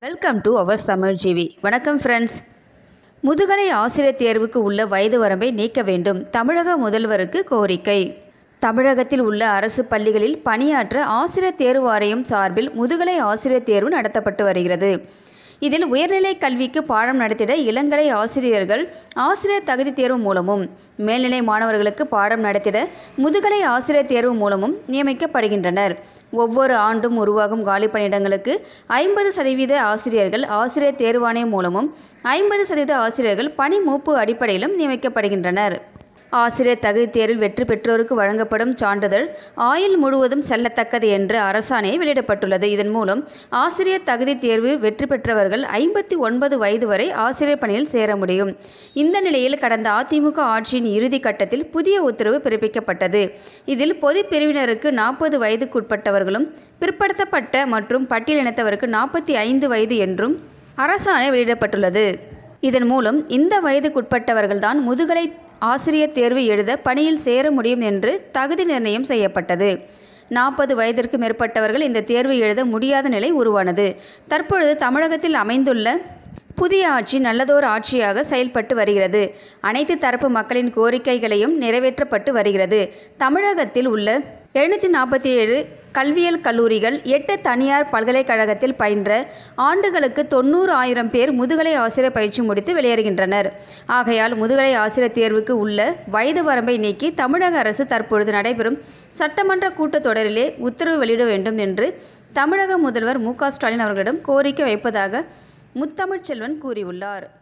welcome to our Tamil GV வணக்கம் friends முதுகலை ஆசிரியர் தேர்வுக்கு உள்ள வயது வரம்பை நீக்க வேண்டும் தமிழக முதல்வருக்கு கோரிக்கை தமிழகத்தில் உள்ள அரசு பள்ளிகளில் பணியாற்ற ஆசிரியர் தேர்வு வாரியம் சார்பில் முதுகலை ஆசிரியர் தேர்வு நடத்தப்பட்டு வருகிறது இதில் உயர்நிலை கல்விக்கு பாடம் நடத்திட இளங்கலை ஆசிரியர்கள் ஆசிரியர் தகுதி தேர்வு மூலமும் மேல்நிலை மாணவர்களுக்கு பாடம் நடத்திட முதுகலை ஆசிரியர் தேர்வு மூலமும் நியமிக்கப்படுகின்றனர் ஒவ்வொரு ஆண்டும் உருவாகும் காலி பணியிடங்களுக்கு ஐம்பது சதவீத ஆசிரியர்கள் ஆசிரியர் தேர்வாணையம் மூலமும் ஐம்பது சதவீத ஆசிரியர்கள் பணி மூப்பு அடிப்படையிலும் நியமிக்கப்படுகின்றனர் ஆசிரியர் தகுதி தேர்வில் வெற்றி பெற்றோருக்கு வழங்கப்படும் சான்றிதழ் ஆயுள் முழுவதும் செல்லத்தக்கது என்று அரசாணை வெளியிடப்பட்டுள்ளது இதன் மூலம் ஆசிரியர் தகுதி தேர்வு வெற்றி பெற்றவர்கள் ஐம்பத்தி ஒன்பது வயது வரை ஆசிரியர் பணியில் சேர முடியும் இந்த நிலையில் கடந்த அதிமுக ஆட்சியின் இறுதி கட்டத்தில் புதிய உத்தரவு பிறப்பிக்கப்பட்டது இதில் பொது பிரிவினருக்கு நாற்பது வயதுக்குட்பட்டவர்களும் பிற்படுத்தப்பட்ட மற்றும் பட்டியலினத்தவருக்கு நாற்பத்தி ஐந்து வயது என்றும் அரசாணை வெளியிடப்பட்டுள்ளது இதன் மூலம் இந்த வயதுக்குட்பட்டவர்கள்தான் முதுகலை ஆசிரியர் தேர்வு எழுத பணியில் சேர முடியும் என்று தகுதி நிர்ணயம் செய்யப்பட்டது நாற்பது வயதிற்கு மேற்பட்டவர்கள் இந்த தேர்வு எழுத முடியாத நிலை உருவானது தற்பொழுது தமிழகத்தில் அமைந்துள்ள புதிய ஆட்சி நல்லதோர் ஆட்சியாக செயல்பட்டு வருகிறது அனைத்து தரப்பு மக்களின் கோரிக்கைகளையும் நிறைவேற்றப்பட்டு வருகிறது தமிழகத்தில் உள்ள எழுநூற்றி நாற்பத்தி ஏழு கல்வியியல் கல்லூரிகள் எட்டு தனியார் பல்கலைக்கழகத்தில் பயின்ற ஆண்டுகளுக்கு தொண்ணூறு ஆயிரம் பேர் முதுகலை ஆசிரியர் பயிற்சி முடித்து வெளியேறுகின்றனர் ஆகையால் முதுகலை ஆசிரியர் தேர்வுக்கு உள்ள வயது வரம்பை நீக்கி தமிழக அரசு தற்பொழுது நடைபெறும் சட்டமன்ற கூட்டத்தொடரிலே உத்தரவு வெளியிட வேண்டும் என்று தமிழக முதல்வர் மு க ஸ்டாலின் அவர்களிடம் கோரிக்கை வைப்பதாக முத்தமிழ்ச்செல்வன் கூறியுள்ளார்